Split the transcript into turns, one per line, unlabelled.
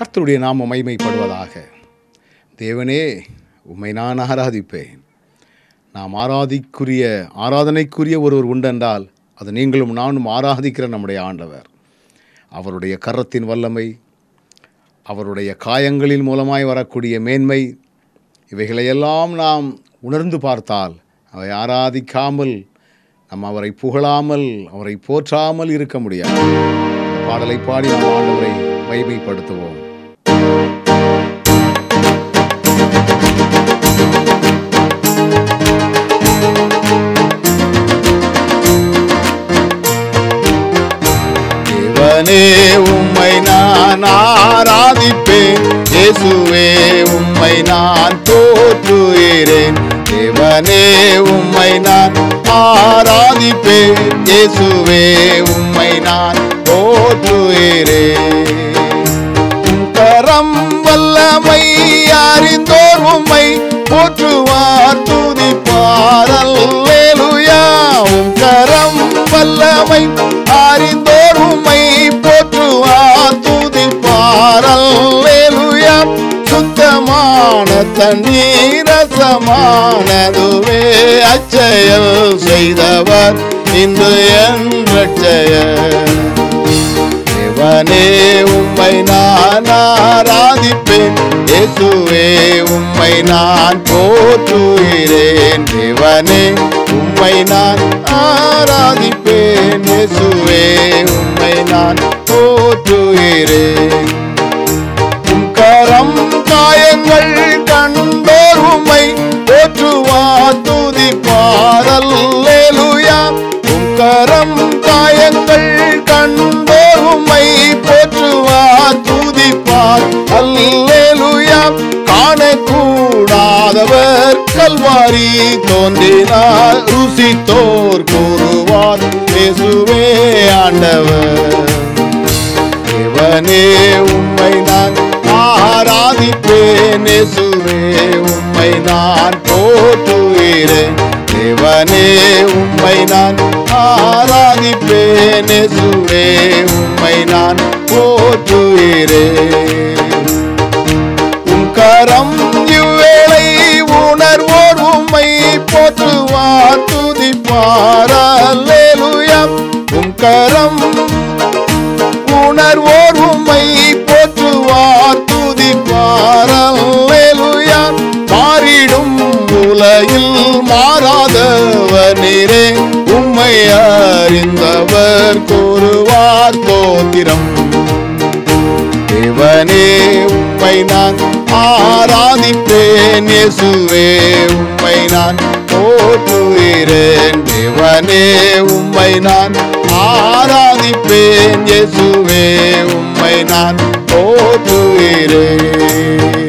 கர்த்தருடைய நாம மைமைப்படுவதாக தேவனே உம்மை நான் ஆராதிப்பேன் நாம் ஆராதிக்குரிய ஆராதனைக்குரிய ஒருவர் உண்டென்றால் அது நீங்களும் நானும் ஆராதிக்கிற நம்முடைய ஆண்டவர் அவருடைய கரத்தின் வல்லமை அவருடைய காயங்களின் மூலமாய் வரக்கூடிய மேன்மை இவைகளையெல்லாம் நாம் உணர்ந்து பார்த்தால் அவை ஆராதிக்காமல் நம்ம அவரை புகழாமல் அவரை போற்றாமல் இருக்க முடியாது இந்த பாடலை பாடி நாம் ஆண்டவரை மைமைப்படுத்துவோம் தேவனே உம்மை நான் ஆராதிப்பேன் இயேசுவே உம்மை நான் போற்றுகிறேன் தேவனே உம்மை நான் ஆராதிப்பேன் இயேசுவே உம்மை நான் போற்றுகிறேன் உம் கரம் வல்லமை அறிந்தோர் உம்மை போற்றுவார் துதிப்பார் அல்லேலூயா உம் கரம் வல்லமை அறிந்தோர் உம்மை போற்றுவார் துதிப்பார் அல்லேலூயா சுத்தமான தண்ணீர் ரசமானதுவே அச்செயல் செய்தவர் இன்று என் ரட்சையர் தேவனே உம்மை நான் ஆராதிப்பேன் இயேசுவே உம்மை நான் போற்றுகிறேன் தேவனே உம்மை நான் ஆராதிப்பேன் இயேசுவே உம்மை நான் போற்றுகிறேன் உம் கரம் காயங்கள் கண்டோர் உம்மை போற்றுவார் துதிப்பார் அல்லேலூயா உம் கரம் காயங்கள் கண்டோர் உம்மை போற்றுவார் துதிப்பார் அல்லேலூயா காணக்கூடாதவர் கல்வாரி தோன்றினார் ருசித்தோர் கூறுவார் இயேசுவே ஆண்டவர் தேவனே உம்மை நான் ஆராதிப்பேன் இயேசுவே உம்மை நான் போற்றுகிறேன் தேவனே உம்மை நான் ஆராதிப்பேன் இயேசுவே உம்மை நான் போற்றுகிறேன் உம் கரம் இவ்வேளை உணர்வோர் உம்மை போற்றுவார் துதிப்பார் அல்லேலூயா உம் கரம் உணர்வோர் உம்மை போற்றுவார் துதிப்பார் அல்லேலூயா மாறிடும் உலகில் மாறாதவர் நீரே உம்மை அறிந்தவர் கூறுவார் தோத்திரம் தேவனே உம்மை நான் ஆராதிப்பேன் இயேசுவே உம்மை நான் போற்றுகிறேன் தேவனே உம்மை நான் ஆராதிப்பேன் இயேசுவே உம்மை நான் போற்றுகிறேன்